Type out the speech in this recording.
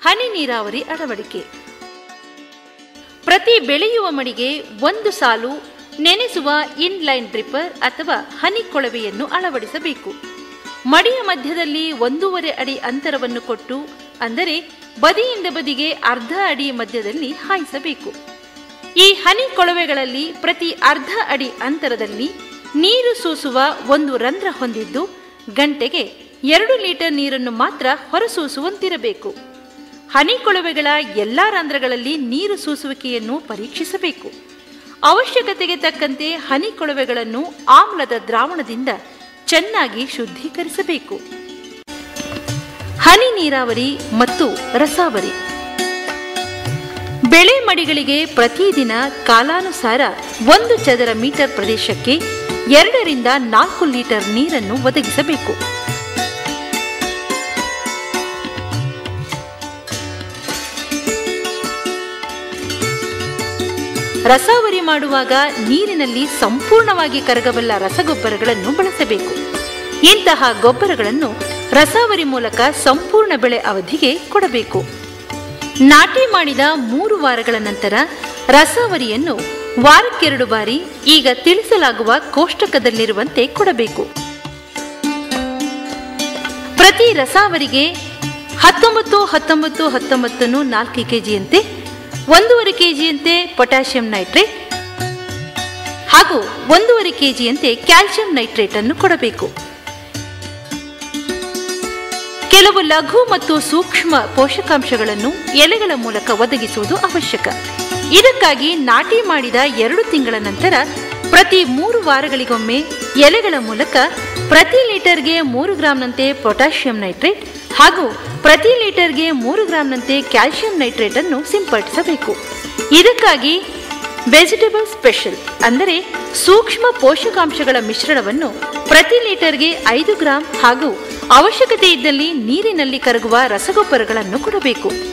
ಹನಿ ನೀರಾವರಿ ಅಳವಡಿಕೆ ಪ್ರತಿ ಬೆಳೆಯುವ ಮಡಿಗೆ ಒಂದು ಸಾಲು ನೆನೆಸುವ ಇನ್ಲೈನ್ ಡ್ರಿಪ್ಪರ್ ಅಥವಾ ಹನಿ ಕೊಳವೆಯನ್ನು ಅಳವಡಿಸಬೇಕು ಮಡಿಯ ಮಧ್ಯದಲ್ಲಿ ಒಂದೂವರೆ ಅಡಿ ಅಂತರವನ್ನು ಕೊಟ್ಟು ಅಂದರೆ ಬದಿಯಿಂದ ಬದಿಗೆ ಅರ್ಧ ಅಡಿ ಮಧ್ಯದಲ್ಲಿ ಹಾಯಿಸಬೇಕು ಈ ಹನಿ ಕೊಳವೆಗಳಲ್ಲಿ ಪ್ರತಿ ಅರ್ಧ ಅಡಿ ಅಂತರದಲ್ಲಿ ನೀರು ಸೂಸುವ ಒಂದು ರಂಧ್ರ ಹೊಂದಿದ್ದು ಗಂಟೆಗೆ ಎರಡು ಲೀಟರ್ ನೀರನ್ನು ಮಾತ್ರ ಹೊರಸೂಸುವಂತಿರಬೇಕು ಹನಿ ಕೊಳವೆಗಳ ಎಲ್ಲಾ ರಂಧ್ರಗಳಲ್ಲಿ ನೀರು ಸೂಸುವಿಕೆಯನ್ನು ಪರೀಕ್ಷಿಸಬೇಕು ಅವಶ್ಯಕತೆಗೆ ತಕ್ಕಂತೆ ಹನಿ ಕೊಳವೆಗಳನ್ನು ಆಮ್ಲದ ದ್ರಾವಣದಿಂದ ಚೆನ್ನಾಗಿ ಶುದ್ಧೀಕರಿಸಬೇಕು ಹನಿ ನೀರಾವರಿ ಮತ್ತು ರಸಾವರಿ ಬೆಳೆ ಮಡಿಗಳಿಗೆ ಪ್ರತಿದಿನ ಕಾಲಾನುಸಾರ ಒಂದು ಚದರ ಮೀಟರ್ ಪ್ರದೇಶಕ್ಕೆ ಎರಡರಿಂದ ನಾಲ್ಕು ಲೀಟರ್ ನೀರನ್ನು ಒದಗಿಸಬೇಕು ರಸಾವರಿ ಮಾಡುವಾಗ ನೀರಿನಲ್ಲಿ ಸಂಪೂರ್ಣವಾಗಿ ಕರಗಬಲ್ಲ ರಸಗೊಬ್ಬರಗಳನ್ನು ಬಳಸಬೇಕು ಇಂತಹ ಗೊಬ್ಬರಗಳನ್ನು ರಸಾವರಿ ಮೂಲಕ ಸಂಪೂರ್ಣ ಬೆಳೆ ಅವಧಿಗೆ ಕೊಡಬೇಕು ನಾಟಿ ಮಾಡಿದ ಮೂರು ವಾರಗಳ ನಂತರ ರಸಾವರಿಯನ್ನು ವಾರಕ್ಕೆರಡು ಬಾರಿ ಈಗ ತಿಳಿಸಲಾಗುವ ಕೋಷ್ಟಕದಲ್ಲಿರುವಂತೆ ಕೊಡಬೇಕು ಪ್ರತಿ ರಸಾವರಿಗೆ ಹತ್ತೊಂಬತ್ತು ಹತ್ತೊಂಬತ್ತು ಹತ್ತೊಂಬತ್ತನ್ನು ನಾಲ್ಕು ಕೆಜಿಯಂತೆ ಒಂದೂವರೆ ಕೆಜಿಯಂತೆ ಪೊಟ್ಯಾಷಿಯಂ ನೈಟ್ರೇಟ್ ಹಾಗೂ ಒಂದೂವರೆ ಕೆಜಿಯಂತೆ ಕ್ಯಾಲ್ಸಿಯಂ ನೈಟ್ರೇಟ್ ಅನ್ನು ಕೊಡಬೇಕು ಕೆಲವು ಲಘು ಮತ್ತು ಸೂಕ್ಷ್ಮ ಪೋಷಕಾಂಶಗಳನ್ನು ಎಲೆಗಳ ಮೂಲಕ ಒದಗಿಸುವುದು ಅವಶ್ಯಕ ಇದಕ್ಕಾಗಿ ನಾಟಿ ಮಾಡಿದ ಎರಡು ತಿಂಗಳ ನಂತರ ಪ್ರತಿ ಮೂರು ವಾರಗಳಿಗೊಮ್ಮೆ ಎಲೆಗಳ ಮೂಲಕ ಪ್ರತಿ ಲೀಟರ್ಗೆ ಮೂರು ಗ್ರಾಂನಂತೆ ಪೊಟ್ಯಾಷಿಯಂ ನೈಟ್ರೇಟ್ ಹಾಗೂ ಪ್ರತಿ ಲೀಟರ್ಗೆ ಮೂರು ಗ್ರಾಂನಂತೆ ಕ್ಯಾಲ್ಸಿಯಂ ನೈಟ್ರೇಟ್ ಅನ್ನು ಸಿಂಪಡಿಸಬೇಕು ಇದಕ್ಕಾಗಿ ವೆಜಿಟೇಬಲ್ ಸ್ಪೆಷಲ್ ಅಂದರೆ ಸೂಕ್ಷ್ಮ ಪೋಷಕಾಂಶಗಳ ಮಿಶ್ರಣವನ್ನು ಪ್ರತಿ ಲೀಟರ್ಗೆ ಐದು ಗ್ರಾಂ ಹಾಗೂ ಅವಶ್ಯಕತೆ ಇದ್ದಲ್ಲಿ ನೀರಿನಲ್ಲಿ ಕರಗುವ ರಸಗೊಬ್ಬರಗಳನ್ನು ಕೊಡಬೇಕು